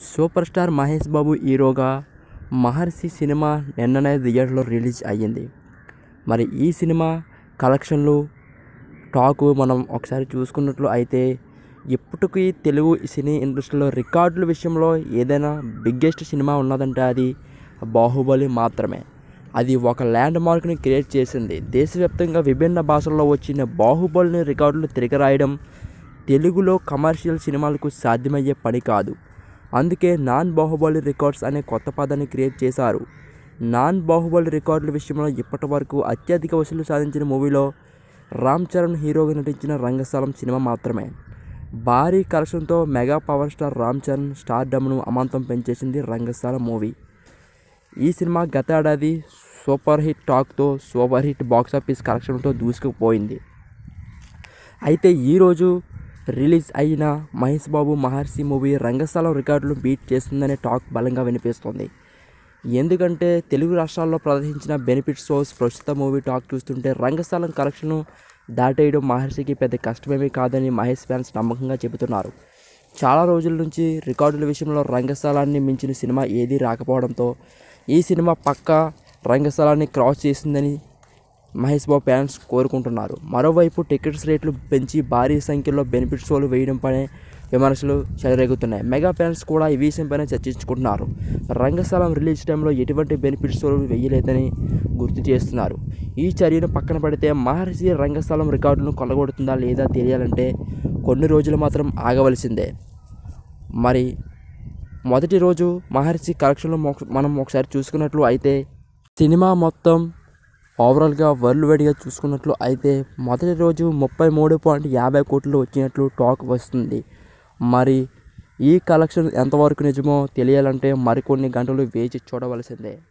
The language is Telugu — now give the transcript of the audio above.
సూపర్ స్టార్ మహేష్ బాబు హీరోగా మహర్షి సినిమా నిన్ననే థియేటర్లో రిలీజ్ అయ్యింది మరి ఈ సినిమా కలెక్షన్లు టాకు మనం ఒకసారి చూసుకున్నట్లు అయితే ఇప్పటికీ తెలుగు సినీ ఇండస్ట్రీలో రికార్డుల విషయంలో ఏదైనా బిగ్గెస్ట్ సినిమా ఉన్నదంటే అది బాహుబలి మాత్రమే అది ఒక ల్యాండ్ మార్క్ని క్రియేట్ చేసింది దేశవ్యాప్తంగా విభిన్న భాషల్లో వచ్చిన బాహుబలిని రికార్డులు తిరగరాయడం తెలుగులో కమర్షియల్ సినిమాలకు సాధ్యమయ్యే పని కాదు అందుకే నాన్ బాహుబలి రికార్డ్స్ అనే కొత్త పదాన్ని క్రియేట్ చేశారు నాన్ బాహుబలి రికార్డుల విషయంలో ఇప్పటి వరకు అత్యధిక వసూలు సాధించిన మూవీలో రామ్ చరణ్ హీరోగా నటించిన రంగస్థలం సినిమా మాత్రమే భారీ కలెక్షన్తో mega power star Ram Charan స్టార్డమ్ను అమాంతం పెంచేసింది రంగస్థలం మూవీ ఈ సినిమా గత ఏడాది సూపర్ హిట్ టాక్తో సూపర్ హిట్ బాక్సాఫీస్ కలెక్షన్తో దూసుకుపోయింది అయితే ఈరోజు రిలీజ్ అయిన మహేష్ బాబు మహర్షి మూవీ రంగస్థలం రికార్డులు బీట్ చేస్తుందనే టాక్ బలంగా వినిపిస్తుంది ఎందుకంటే తెలుగు రాష్ట్రాల్లో ప్రదర్శించిన బెనిఫిట్ షోస్ ప్రస్తుత మూవీ టాక్ చూస్తుంటే రంగస్థలం కలెక్షన్ దాటేయడం మహర్షికి పెద్ద కష్టమేమీ కాదని మహేష్ ఫ్యాన్స్ నమ్మకంగా చెబుతున్నారు చాలా రోజుల నుంచి రికార్డుల విషయంలో రంగస్థలాన్ని మించిన సినిమా ఏదీ రాకపోవడంతో ఈ సినిమా పక్కా రంగస్థలాన్ని క్రాస్ చేసిందని మహేష్ బాబు ఫ్యాన్స్ కోరుకుంటున్నారు మరోవైపు టికెట్స్ రేట్లు పెంచి భారీ సంఖ్యలో బెనిఫిట్ షోలు వేయడంపై విమర్శలు చెలరేగుతున్నాయి మెగా ఫ్యాన్స్ కూడా ఈ విషయంపైన చర్చించుకుంటున్నారు రంగస్థలం రిలీజ్ టైంలో ఎటువంటి బెనిఫిట్ షోలు వేయలేదని గుర్తు చేస్తున్నారు ఈ చర్యను పక్కన పెడితే మహర్షి రంగస్థలం రికార్డును కొల్లగొడుతుందా లేదా తెలియాలంటే కొన్ని రోజులు మాత్రం ఆగవలసిందే మరి మొదటి రోజు మహర్షి కలెక్షన్లో మొ- మనం ఒకసారి చూసుకున్నట్లు అయితే సినిమా మొత్తం ఓవరాల్గా వరల్డ్ వైడ్గా చూసుకున్నట్లు అయితే మొదటి రోజు ముప్పై మూడు పాయింట్ యాభై కోట్లు వచ్చినట్లు టాక్ వస్తుంది మరి ఈ కలెక్షన్ ఎంతవరకు నిజమో తెలియాలంటే మరికొన్ని గంటలు వేచి చూడవలసిందే